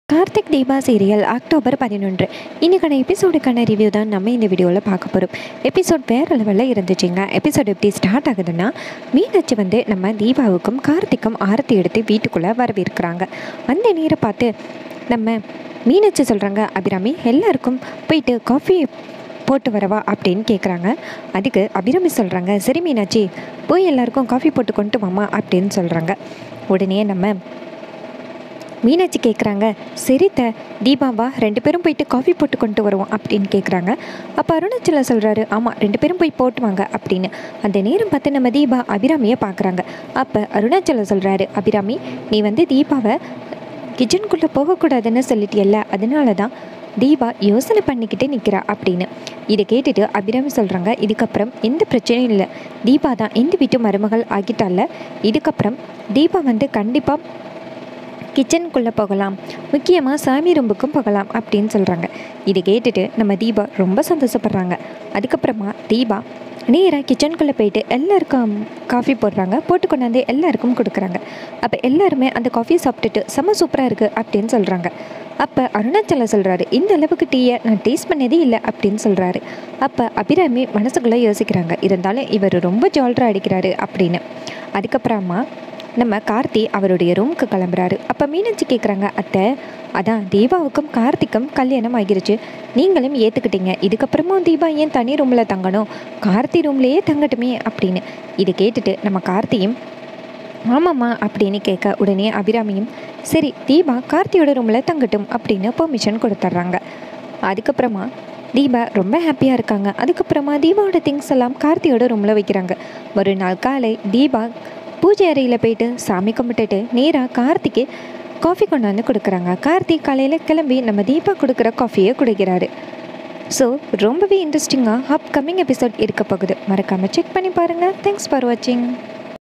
Karthik Deepa serial October பதினொன்று இன்றைக்கான எபிசோடுக்கான review தான் நம்ம இந்த வீடியோவில் பார்க்க போகிறோம் எபிசோட் வேறு லெவலில் இருந்துச்சுங்க எபிசோட் எப்படி ஸ்டார்ட் ஆகுதுன்னா மீனாட்சி வந்து நம்ம தீபாவுக்கும் கார்த்திக்கும் ஆரத்தி எடுத்து வீட்டுக்குள்ளே வரவேற்கிறாங்க அந்த நேரை பார்த்து நம்ம மீனாட்சி சொல்கிறாங்க அபிராமி எல்லாருக்கும் போயிட்டு காஃபி போட்டு வரவா அப்படின்னு கேட்குறாங்க அதுக்கு அபிராமி சொல்கிறாங்க சரி மீனாட்சி போய் எல்லாருக்கும் காஃபி போட்டு கொண்டு வாமா அப்படின்னு சொல்கிறாங்க உடனே நம்ம மீனாட்சி கேட்குறாங்க சரித்த தீபாவா ரெண்டு பேரும் போயிட்டு காஃபி போட்டு கொண்டு வருவோம் அப்படின்னு கேட்குறாங்க அப்போ அருணாச்சலம் சொல்கிறாரு ஆமாம் ரெண்டு பேரும் போய் போட்டு வாங்க அப்படின்னு அந்த நேரம் பார்த்து நம்ம தீபா அபிராமியை பார்க்குறாங்க அப்போ அருணாச்சலம் சொல்கிறாரு அபிராமி நீ வந்து தீபாவை கிச்சனுக்குள்ளே போகக்கூடாதுன்னு சொல்லிட்டியல்ல அதனால தான் தீபா யோசனை பண்ணிக்கிட்டே நிற்கிறா அப்படின்னு இதை கேட்டுட்டு அபிராமி சொல்கிறாங்க இதுக்கப்புறம் எந்த பிரச்சனையும் இல்லை தீபா தான் எந்த வீட்டு மருமகள் ஆகிட்டால இதுக்கப்புறம் தீபா வந்து கண்டிப்பாக கிச்சனுக்குள்ளே போகலாம் முக்கியமாக சாமி ரூமுக்கும் போகலாம் அப்படின்னு சொல்கிறாங்க இதை கேட்டுட்டு நம்ம தீபா ரொம்ப சந்தோஷப்படுறாங்க அதுக்கப்புறமா தீபா நேராக கிச்சனுக்குள்ளே போயிட்டு எல்லாருக்கும் காஃபி போடுறாங்க போட்டு கொண்டாந்து எல்லாருக்கும் கொடுக்குறாங்க அப்போ எல்லாருமே அந்த காஃபி சாப்பிட்டுட்டு செம்ம சூப்பராக இருக்குது அப்படின்னு சொல்கிறாங்க அப்போ அருணாச்சலம் சொல்கிறாரு இந்த அளவுக்கு டீயை நான் டேஸ்ட் பண்ணதே இல்லை அப்படின்னு சொல்கிறாரு அப்போ அபிராமி மனசுக்குள்ளே யோசிக்கிறாங்க இருந்தாலும் இவர் ரொம்ப ஜால்ராக அடிக்கிறாரு அப்படின்னு அதுக்கப்புறமா நம்ம கார்த்தி அவருடைய ரூமுக்கு கிளம்புறாரு அப்போ மீனாட்சி கேட்குறாங்க அத்தை அதான் தீபாவுக்கும் கார்த்திக்கும் கல்யாணம் ஆகிருச்சு நீங்களும் ஏற்றுக்கிட்டீங்க இதுக்கப்புறமும் தீபா ஏன் தனி ரூமில் தங்கணும் கார்த்தி ரூம்லேயே தங்கட்டுமே அப்படின்னு இதை கேட்டுட்டு நம்ம கார்த்தியும் ஆமாம்மா அப்படின்னு கேட்க உடனே அபிராமியும் சரி தீபா கார்த்தியோட ரூமில் தங்கட்டும் அப்படின்னு பெர்மிஷன் கொடுத்துட்றாங்க அதுக்கப்புறமா தீபா ரொம்ப ஹாப்பியாக இருக்காங்க அதுக்கப்புறமா தீபாவோட திங்ஸ் எல்லாம் கார்த்தியோட ரூமில் வைக்கிறாங்க ஒரு நாள் காலை தீபா பூஜை அறையில் போயிட்டு சாமி கும்பிட்டுட்டு நேராக கார்த்திக்கு காஃபி கொண்டாந்து கொடுக்குறாங்க கார்த்திக் காலையில் கிளம்பி நம்ம தீபா கொடுக்குற காஃபியை குடிக்கிறாரு ஸோ ரொம்பவே இன்ட்ரெஸ்டிங்காக அப்கமிங் எபிசோட் இருக்க போகுது மறக்காமல் செக் பண்ணி பாருங்கள் தேங்க்ஸ் ஃபார் வாட்சிங்